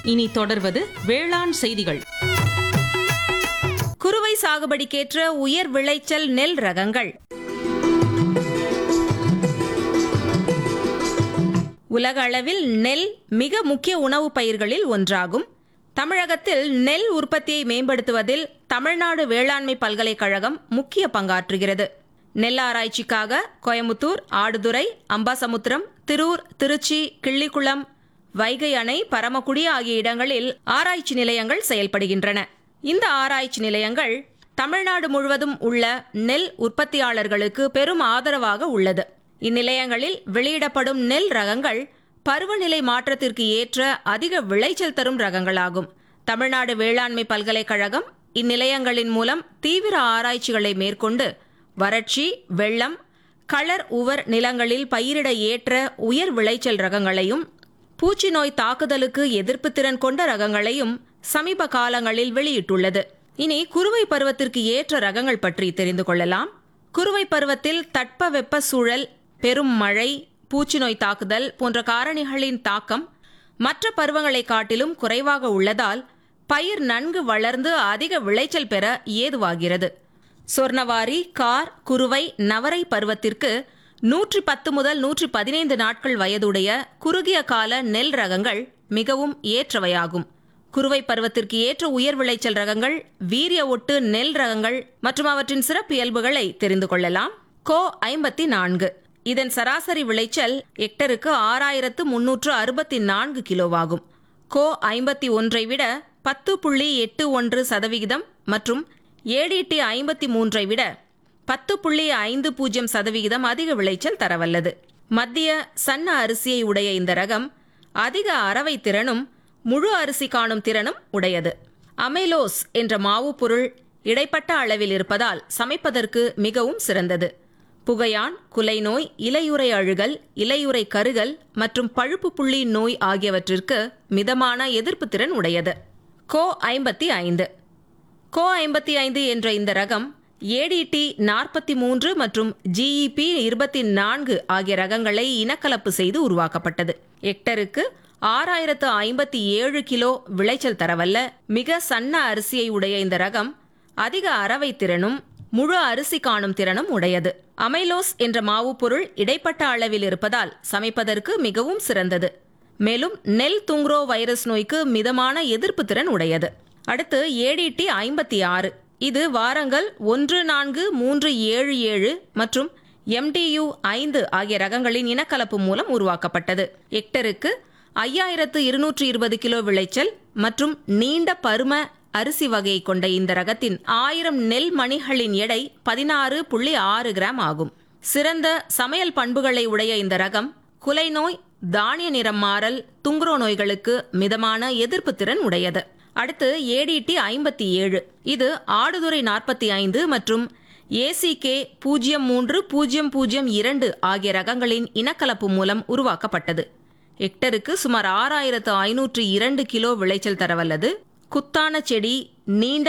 இனி தொடர்வது வேளாண் செய்திகள் குறுவை சாகுபடிக்கேற்ற உயர் விளைச்சல் நெல் ரகங்கள் உலக அளவில் நெல் மிக முக்கிய உணவுப் பயிர்களில் ஒன்றாகும் தமிழகத்தில் நெல் உற்பத்தியை மேம்படுத்துவதில் தமிழ்நாடு வேளாண்மை பல்கலைக்கழகம் முக்கிய பங்காற்றுகிறது நெல் ஆராய்ச்சிக்காக கோயமுத்தூர் ஆடுதுறை அம்பாசமுத்திரம் திருூர் திருச்சி கிள்ளிக்குளம் வைகை அணை பரமக்குடி ஆகிய இடங்களில் ஆராய்ச்சி நிலையங்கள் செயல்படுகின்றன இந்த ஆராய்ச்சி நிலையங்கள் தமிழ்நாடு முழுவதும் உள்ள நெல் உற்பத்தியாளர்களுக்கு பெரும் ஆதரவாக உள்ளது இந்நிலையங்களில் வெளியிடப்படும் நெல் ரகங்கள் பருவநிலை மாற்றத்திற்கு ஏற்ற அதிக விளைச்சல் தரும் ரகங்களாகும் தமிழ்நாடு வேளாண்மை பல்கலைக்கழகம் இந்நிலையங்களின் மூலம் தீவிர ஆராய்ச்சிகளை மேற்கொண்டு வறட்சி வெள்ளம் களர் உவர் நிலங்களில் பயிரிட ஏற்ற உயர் விளைச்சல் ரகங்களையும் பூச்சி நோய் தாக்குதலுக்கு எதிர்ப்பு திறன் கொண்ட ரகங்களையும் சமீப காலங்களில் வெளியிட்டுள்ளது இனி குறுவை பருவத்திற்கு ஏற்ற ரகங்கள் பற்றி தெரிந்து கொள்ளலாம் குறுவை பருவத்தில் தட்பவெப்ப சூழல் பெரும் மழை பூச்சி நோய் தாக்குதல் போன்ற காரணிகளின் தாக்கம் மற்ற பருவங்களை காட்டிலும் குறைவாக உள்ளதால் பயிர் நன்கு வளர்ந்து அதிக விளைச்சல் பெற ஏதுவாகிறது சொர்ணவாரி கார் குறுவை நவரை பருவத்திற்கு நூற்றி பத்து முதல் நூற்றி பதினைந்து நாட்கள் வயதுடைய குறுகிய கால நெல் ரகங்கள் மிகவும் ஏற்றவையாகும் குறுவை பருவத்திற்கு ஏற்ற உயர் விளைச்சல் ரகங்கள் வீரிய ஒட்டு நெல் ரகங்கள் மற்றும் அவற்றின் சிறப்பு இயல்புகளை தெரிந்து கொள்ளலாம் கோ ஐம்பத்தி நான்கு இதன் சராசரி விளைச்சல் ஹெக்டருக்கு ஆறாயிரத்து முன்னூற்று அறுபத்தி நான்கு கிலோவாகும் கோ ஐம்பத்தி ஒன்றை விட பத்து புள்ளி எட்டு ஒன்று சதவிகிதம் மற்றும் ஏடிடி ஐம்பத்தி மூன்றை விட பத்து புள்ளி ஐந்து பூஜ்ஜியம் சதவிகிதம் அதிக விளைச்சல் தரவல்லது மத்திய சன்ன அரிசியை உடைய இந்த ரகம் அதிக அரவை திறனும் முழு அரிசி காணும் திறனும் உடையது அமைலோஸ் என்ற மாவு பொருள் இடைப்பட்ட அளவில் இருப்பதால் சமைப்பதற்கு மிகவும் சிறந்தது புகையான் குலைநோய் இலையுறை அழுகல் இலையுறை கருகல் மற்றும் பழுப்பு புள்ளி நோய் ஆகியவற்றிற்கு மிதமான எதிர்ப்பு திறன் உடையது கோ ஐம்பத்தி ஐந்து கோ ஐம்பத்தி ஐந்து என்ற இந்த ரகம் ஏடிடி நாற்பத்தி மூன்று மற்றும் ஜிஇபி இருபத்தி நான்கு ஆகிய ரகங்களை இனக்கலப்பு செய்து உருவாக்கப்பட்டது ஹெக்டருக்கு ஆறாயிரத்து ஐம்பத்தி ஏழு கிலோ விளைச்சல் தரவல்ல மிக சன்ன அரிசியை உடைய இந்த ரகம் அதிக அரவை திறனும் முழு அரிசி காணும் திறனும் உடையது அமைலோஸ் என்ற மாவு பொருள் இடைப்பட்ட அளவில் இருப்பதால் சமைப்பதற்கு மிகவும் சிறந்தது மேலும் நெல் துங்க்ரோ வைரஸ் நோய்க்கு மிதமான எதிர்ப்பு திறன் உடையது அடுத்து ஏடிடி ஐம்பத்தி ஆறு இது வாரங்கள் ஒன்று நான்கு மூன்று ஏழு ஏழு மற்றும் எம்டியு ஐந்து ஆகிய ரகங்களின் இனக்கலப்பு மூலம் உருவாக்கப்பட்டது ஹெக்டருக்கு ஐயாயிரத்து இருநூற்று இருபது கிலோ விளைச்சல் மற்றும் நீண்ட பரும அரிசி வகையை கொண்ட இந்த ரகத்தின் ஆயிரம் நெல் மணிகளின் எடை பதினாறு புள்ளி ஆறு கிராம் ஆகும் சிறந்த சமையல் பண்புகளை உடைய இந்த ரகம் குலைநோய் தானிய நிறம் மாறல் துங்குரோ நோய்களுக்கு மிதமான எதிர்ப்பு திறன் உடையது அடுத்து ஏடிடி ஐம்பத்தி ஏழு இது ஆடுதுறை நாற்பத்தி ஐந்து மற்றும் ஏசிகே பூஜ்ஜியம் மூன்று பூஜ்ஜியம் பூஜ்ஜியம் இரண்டு ஆகிய ரகங்களின் இனக்கலப்பு மூலம் உருவாக்கப்பட்டது ஹெக்டருக்கு சுமார் ஆறாயிரத்து ஐநூற்று இரண்டு கிலோ விளைச்சல் தரவல்லது குத்தான செடி நீண்ட